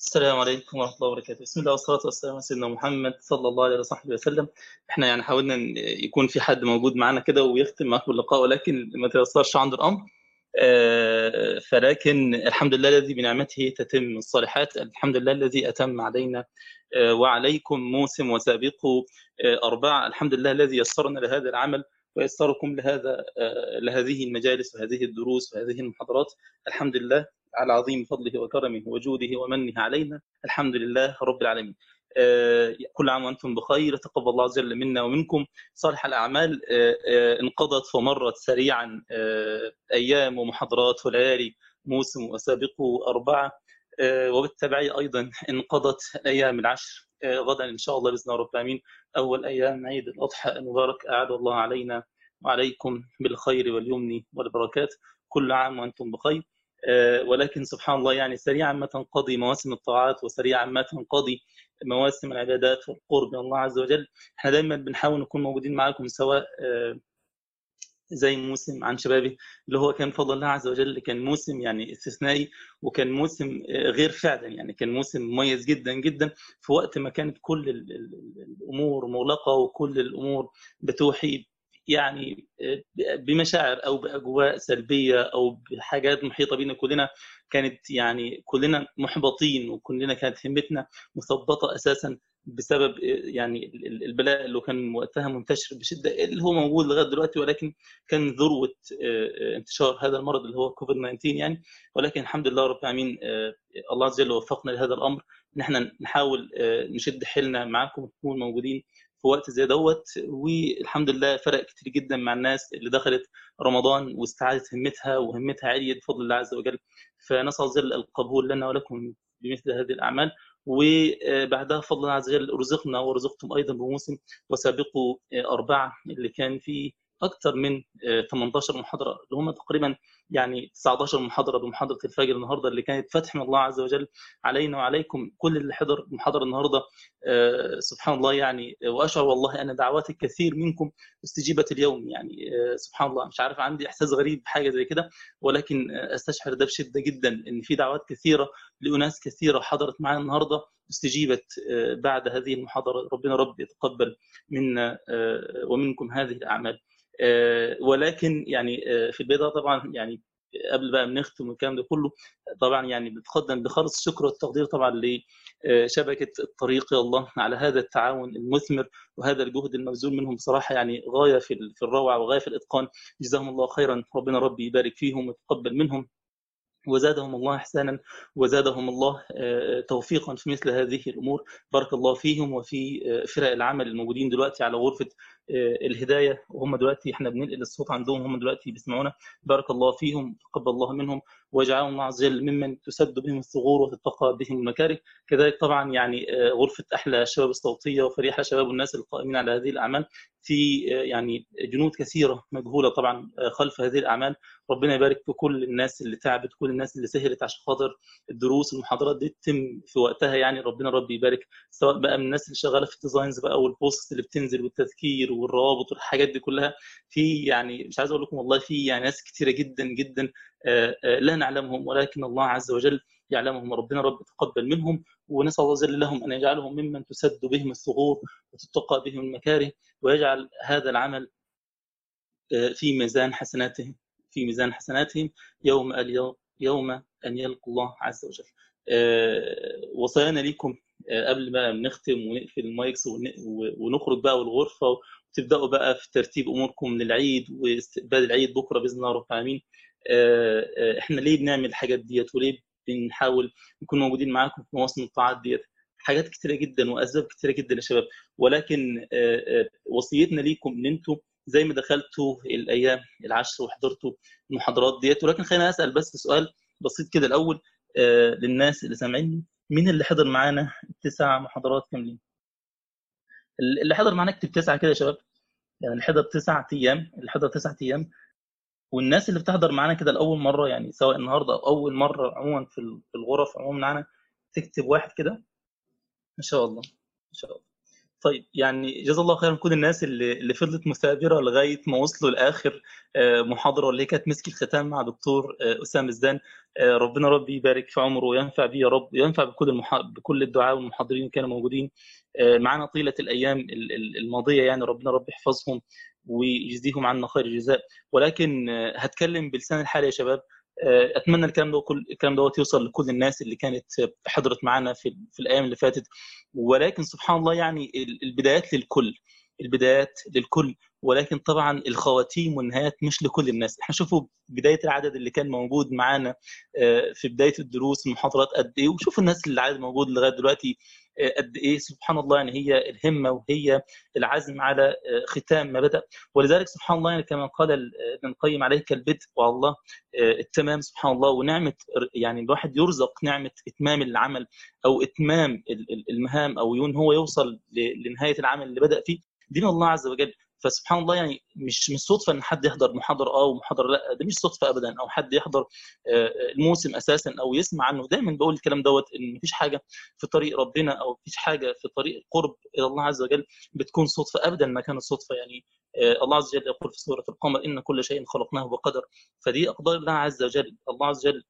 السلام عليكم ورحمة الله وبركاته بسم الله والصلاة والسلام على سيدنا محمد صلى الله عليه وصحبه وسلم احنا يعني حاولنا ان يكون في حد موجود معنا كده ويختم معكم اللقاء ولكن ما تيسرش عنده الأمر آه، فلكن الحمد لله الذي بنعمته تتم الصالحات الحمد لله الذي أتم علينا آه، وعليكم موسم وسابقوا آه، أربعة الحمد لله الذي يسرنا لهذا العمل ويسركم لهذا لهذه المجالس وهذه الدروس وهذه المحاضرات الحمد لله على عظيم فضله وكرمه وجوده ومنه علينا الحمد لله رب العالمين كل عام وانتم بخير تقبل الله عز وجل منا ومنكم صالح الاعمال انقضت ومرت سريعا ايام ومحاضرات وليالي موسم وسابقه اربعه وبالتبعية أيضا انقضت الأيام العشر غدا إن شاء الله بإذن رب العالمين أول أيام عيد الأضحى المبارك أعاد الله علينا وعليكم بالخير واليمن والبركات كل عام وأنتم بخير ولكن سبحان الله يعني سريعا ما تنقضي مواسم الطاعات وسريعا ما تنقضي مواسم العبادات والقرب من الله عز وجل احنا دايما بنحاول نكون موجودين معاكم سواء زي موسم عن شبابي اللي هو كان بفضل الله عز وجل كان موسم يعني استثنائي وكان موسم غير فعلا يعني كان موسم مميز جدا جدا في وقت ما كانت كل الامور مغلقه وكل الامور بتوحي يعني بمشاعر او باجواء سلبيه او بحاجات محيطه بينا كلنا كانت يعني كلنا محبطين وكلنا كانت همتنا مثبطه اساسا بسبب يعني البلاء اللي كان وقتها منتشر بشده اللي هو موجود لغايه دلوقتي ولكن كان ذروه انتشار هذا المرض اللي هو كوفيد 19 يعني ولكن الحمد لله رب العالمين الله عز وجل وفقنا لهذا الامر ان احنا نحاول نشد حيلنا معاكم ونكون موجودين في وقت زي دوت والحمد لله فرق كتير جدا مع الناس اللي دخلت رمضان واستعادت همتها وهمتها عليت بفضل الله عز وجل فنسال عز وجل القبول لنا ولكم بمثل هذه الاعمال وبعدها فضل الله عز وجل رزقنا ورزقتم ايضا بموسم وسابقوا اربعه اللي كان فيه اكثر من 18 محاضره اللي هم تقريبا يعني 19 محاضره بمحاضره الفجر النهارده اللي كانت فتح من الله عز وجل علينا وعليكم كل اللي حضر المحاضره النهارده سبحان الله يعني واشعر والله ان دعوات الكثير منكم استجيبت اليوم يعني سبحان الله مش عارف عندي احساس غريب بحاجه زي كده ولكن استشعر ده بشده جدا ان في دعوات كثيره لاناس كثيره حضرت معنا النهارده استجيبت بعد هذه المحاضره ربنا رب يتقبل منا ومنكم هذه الاعمال ولكن يعني في البدايه طبعا يعني قبل بقى ما نختم والكلام ده كله طبعا يعني بتقدم بخالص الشكر والتقدير طبعا لشبكه الطريق يا الله على هذا التعاون المثمر وهذا الجهد المبذول منهم بصراحه يعني غايه في في الروعه وغايه في الاتقان جزاهم الله خيرا ربنا ربي يبارك فيهم ويتقبل منهم وزادهم الله احسانا وزادهم الله توفيقا في مثل هذه الامور بارك الله فيهم وفي فرق العمل الموجودين دلوقتي على غرفه الهدايه وهم دلوقتي احنا بننقل الصوت عندهم هم دلوقتي بيسمعونا بارك الله فيهم تقبل الله منهم واجعلهم الله عز وجل ممن تسد بهم الثغور وتتقى بهم المكاره كذلك طبعا يعني غرفه احلى الشباب الصوتيه وفريق شباب الناس القائمين على هذه الاعمال في يعني جنود كثيره مجهوله طبعا خلف هذه الاعمال ربنا يبارك في كل الناس اللي تعبت كل الناس اللي سهرت عشان خاطر الدروس والمحاضرات دي تتم في وقتها يعني ربنا ربي يبارك سواء بقى من الناس اللي شغاله في الديزاينز بقى والبوست اللي بتنزل والتذكير والروابط والحاجات دي كلها في يعني مش عايز اقول لكم والله في يعني ناس كثيره جدا جدا لا نعلمهم ولكن الله عز وجل يعلمهم ربنا رب يتقبل منهم ونسال الله جل لهم ان يجعلهم ممن تسد بهم الثغور وتتقى بهم المكاره ويجعل هذا العمل في ميزان حسناتهم في ميزان حسناتهم يوم يوم ان يلقوا الله عز وجل. وصايانا لكم قبل ما نختم ونقفل المايكس ونخرج بقى والغرفه وتبداوا بقى في ترتيب اموركم للعيد واستقبال العيد بكره باذن الله رب العالمين. احنا ليه بنعمل الحاجات ديت وليه بنحاول نكون موجودين معاكم في مواسم الطاعات ديت حاجات كتيره جدا واسباب كتيره جدا يا شباب ولكن وصيتنا ليكم ان انتم زي ما دخلتوا الايام العشر وحضرتوا المحاضرات ديت ولكن خلينا اسال بس سؤال بسيط كده الاول للناس اللي سامعيني مين اللي حضر معانا التسع محاضرات كاملين؟ اللي حضر معانا اكتب تسعه كده يا شباب يعني اللي حضر تسع ايام اللي حضر تسع ايام والناس اللي بتحضر معانا كده لاول مره يعني سواء النهارده او اول مره عموما في الغرف عموما معانا تكتب واحد كده ما شاء الله ما شاء الله طيب يعني جزا الله خيرا كل الناس اللي اللي فضلت مثابره لغايه ما وصلوا لاخر آه، محاضره واللي كانت مسك الختام مع دكتور آه، اسامه الزان آه، ربنا ربي يبارك في عمره وينفع بيه يا رب وينفع بكل المح... بكل الدعاء والمحاضرين اللي كانوا موجودين معنا طيله الايام الماضيه يعني ربنا رب يحفظهم ويجزيهم عنا خير الجزاء ولكن هتكلم بلسان الحال يا شباب اتمنى الكلام ده كل الكلام دوت يوصل لكل الناس اللي كانت حضرت معنا في في الايام اللي فاتت ولكن سبحان الله يعني البدايات للكل البدايات للكل ولكن طبعا الخواتيم والنهايات مش لكل الناس احنا شوفوا بدايه العدد اللي كان موجود معانا في بدايه الدروس المحاضرات قد ايه وشوفوا الناس اللي العدد موجود لغايه دلوقتي قد ايه سبحان الله يعني هي الهمه وهي العزم على ختام ما بدا ولذلك سبحان الله يعني كما قال ابن القيم عليك البدء والله التمام سبحان الله ونعمه يعني الواحد يرزق نعمه اتمام العمل او اتمام المهام او يون هو يوصل لنهايه العمل اللي بدا فيه دين الله عز وجل فسبحان الله يعني مش مش صدفه ان حد يحضر محاضره اه ومحاضره لا ده مش صدفه ابدا او حد يحضر الموسم اساسا او يسمع عنه دايما بقول الكلام دوت ان مفيش حاجه في طريق ربنا او مفيش حاجه في طريق القرب الى الله عز وجل بتكون صدفه ابدا ما كانت صدفه يعني الله عز وجل يقول في سوره القمر ان كل شيء خلقناه بقدر فدي اقدار الله عز وجل الله عز وجل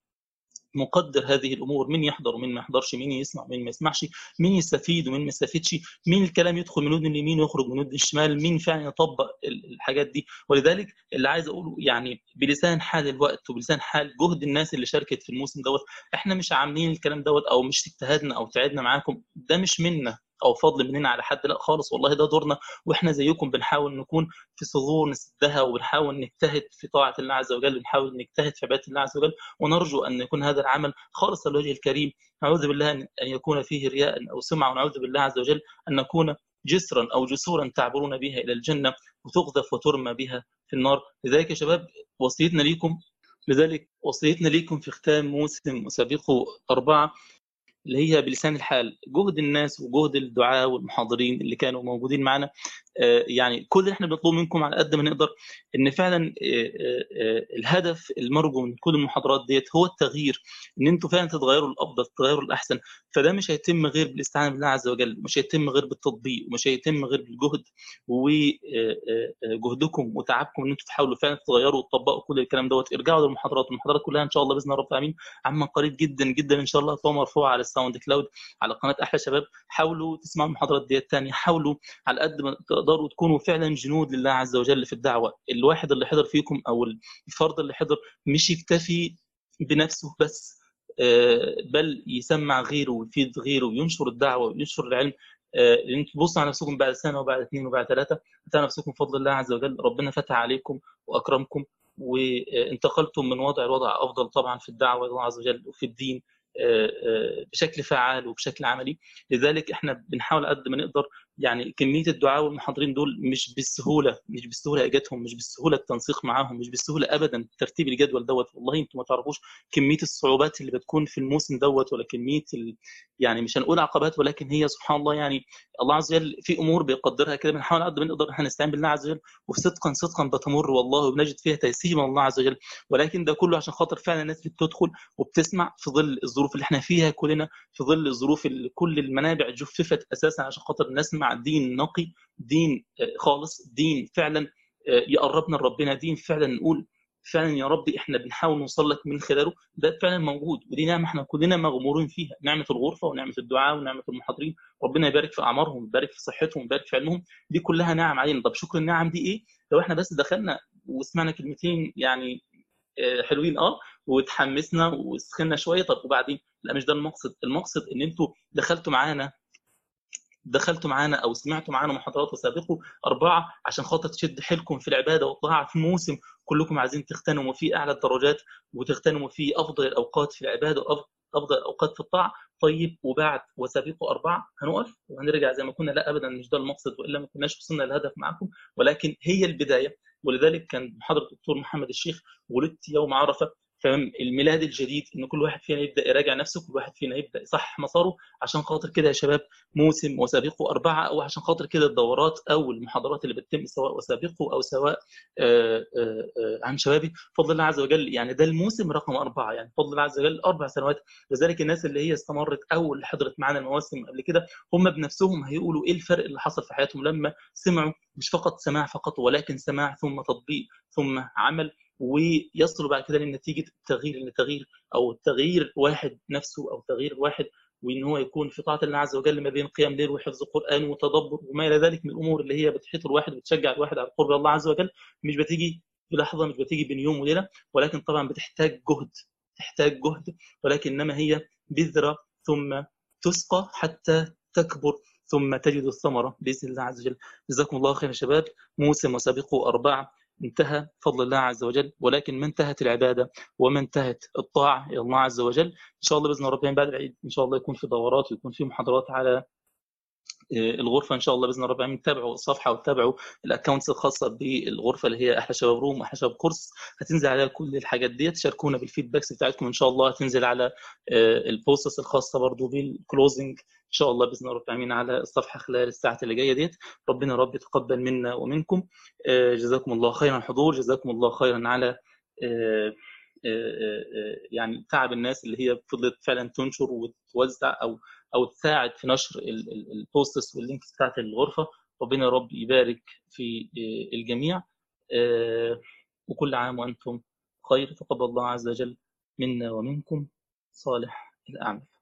مقدر هذه الامور مين يحضر ومين ما يحضرش مين يسمع ومين ما يسمعش مين يستفيد ومين ما يستفيدش مين الكلام يدخل من ودن اليمين ويخرج من ودن الشمال مين فعلا يطبق الحاجات دي ولذلك اللي عايز اقوله يعني بلسان حال الوقت وبلسان حال جهد الناس اللي شاركت في الموسم دوت احنا مش عاملين الكلام دوت او مش اجتهادنا او تعبنا معاكم ده مش منا او فضل مننا على حد لا خالص والله ده دورنا واحنا زيكم بنحاول نكون في ثغور نسدها وبنحاول نجتهد في طاعه الله عز وجل بنحاول نجتهد في عباده الله عز وجل ونرجو ان يكون هذا العمل خالص لوجه الكريم نعوذ بالله ان يكون فيه رياء او سمعه ونعوذ بالله عز وجل ان نكون جسرا او جسورا تعبرون بها الى الجنه وتقذف وترمى بها في النار لذلك يا شباب وصيتنا ليكم لذلك وصيتنا ليكم في ختام موسم مسابقه أربعة اللي هي بلسان الحال جهد الناس وجهد الدعاء والمحاضرين اللي كانوا موجودين معنا يعني كل اللي احنا بنطلبه منكم على قد ما نقدر ان فعلا الهدف المرجو من كل المحاضرات ديت هو التغيير ان انتوا فعلا تتغيروا للافضل تتغيروا للاحسن فده مش هيتم غير بالاستعانه بالله عز وجل مش هيتم غير بالتطبيق ومش هيتم غير بالجهد وجهدكم وتعبكم ان انتوا تحاولوا فعلا تتغيروا وتطبقوا كل الكلام دوت ارجعوا للمحاضرات المحاضرات كلها ان شاء الله باذن رب العالمين عما قريب جدا جدا ان شاء الله هتبقى مرفوعه على الساوند كلاود على قناه احلى شباب حاولوا تسمعوا المحاضرات ديت تاني حاولوا على قد ما تقدروا تكونوا فعلا جنود لله عز وجل في الدعوه الواحد اللي حضر فيكم او الفرد اللي حضر مش يكتفي بنفسه بس بل يسمع غيره ويفيد غيره وينشر الدعوه وينشر العلم لان تبصوا على نفسكم بعد سنه وبعد اثنين وبعد ثلاثه هتلاقوا نفسكم بفضل الله عز وجل ربنا فتح عليكم واكرمكم وانتقلتم من وضع لوضع افضل طبعا في الدعوه الله عز وجل وفي الدين بشكل فعال وبشكل عملي لذلك احنا بنحاول قد ما نقدر يعني كميه الدعاء والمحاضرين دول مش بالسهوله مش بالسهوله اجتهم مش بالسهوله التنسيق معاهم مش بالسهوله ابدا ترتيب الجدول دوت والله انتم ما تعرفوش كميه الصعوبات اللي بتكون في الموسم دوت ولا كميه ال... يعني مش هنقول عقبات ولكن هي سبحان الله يعني الله عز وجل في امور بيقدرها كده بنحاول قد ما نقدر احنا نستعين بالله عز وجل وصدقا صدقا بتمر والله وبنجد فيها تيسير من الله عز وجل ولكن ده كله عشان خاطر فعلا الناس اللي بتدخل وبتسمع في ظل الظروف اللي احنا فيها كلنا في ظل الظروف اللي كل المنابع جففت اساسا عشان خاطر نسمع دين نقي دين خالص دين فعلا يقربنا لربنا دين فعلا نقول فعلا يا ربي احنا بنحاول نوصل لك من خلاله ده فعلا موجود ودي نعمه احنا كلنا مغمورين فيها نعمه الغرفه ونعمه الدعاء ونعمه المحاضرين ربنا يبارك في اعمارهم ويبارك في صحتهم ويبارك في علمهم دي كلها نعم علينا طب شكر النعم دي ايه لو احنا بس دخلنا وسمعنا كلمتين يعني حلوين اه وتحمسنا وسخنا شويه طب وبعدين لا مش ده المقصد المقصد ان انتوا دخلتوا معانا دخلتوا معانا او سمعتوا معانا محاضرات وسابقوا اربعه عشان خاطر تشد حيلكم في العباده والطاعه في موسم كلكم عايزين تغتنموا فيه اعلى الدرجات وتغتنموا فيه افضل الاوقات في العباده وافضل الاوقات في الطاعه طيب وبعد وسابقوا اربعه هنقف وهنرجع زي ما كنا لا ابدا مش ده المقصد والا ما كناش وصلنا للهدف معاكم ولكن هي البدايه ولذلك كان محاضره الدكتور محمد الشيخ ولدت يوم عرفه تمام الميلاد الجديد ان كل واحد فينا يبدا يراجع نفسه كل واحد فينا يبدا يصحح مساره عشان خاطر كده يا شباب موسم وسابقه اربعه او عشان خاطر كده الدورات او المحاضرات اللي بتتم سواء وسابقه او سواء آآ آآ عن شبابي بفضل الله عز وجل يعني ده الموسم رقم اربعه يعني بفضل الله عز وجل اربع سنوات لذلك الناس اللي هي استمرت او اللي حضرت معانا المواسم قبل كده هم بنفسهم هيقولوا ايه الفرق اللي حصل في حياتهم لما سمعوا مش فقط سماع فقط ولكن سماع ثم تطبيق ثم عمل ويصلوا بعد كده لنتيجه التغيير لتغيير او تغيير واحد نفسه او تغيير واحد وان هو يكون في طاعه الله عز وجل ما بين قيام ليل وحفظ قران وتدبر وما الى ذلك من الامور اللي هي بتحيط الواحد وتشجع الواحد على قرب الله عز وجل مش بتيجي في لحظه مش بتيجي بين يوم وليله ولكن طبعا بتحتاج جهد تحتاج جهد ولكنما هي بذره ثم تسقى حتى تكبر ثم تجد الثمره باذن الله عز وجل جزاكم الله خير يا شباب موسم وسابقه اربعه انتهى فضل الله عز وجل ولكن ما انتهت العباده وما انتهت الطاعه الى الله عز وجل ان شاء الله باذن ربنا بعد العيد ان شاء الله يكون في دورات ويكون في محاضرات على الغرفه ان شاء الله باذن رب العالمين تابعوا الصفحه وتابعوا الاكونتس الخاصه بالغرفه اللي هي احلى شباب روم واحلى شباب كورس هتنزل عليها كل الحاجات ديت شاركونا بالفيدباكس بتاعتكم ان شاء الله هتنزل على البوستس الخاصه برضو بالكلوزنج ان شاء الله باذن رب العالمين على الصفحه خلال الساعات اللي جايه ديت ربنا رب يتقبل منا ومنكم جزاكم الله خيرا الحضور جزاكم الله خيرا على يعني تعب الناس اللي هي فضلت فعلا تنشر وتوزع او او تساعد في نشر البوستس واللينكس بتاعت الغرفه ربنا يا رب يبارك في الجميع وكل عام وانتم خير تقبل الله عز وجل منا ومنكم صالح الاعمال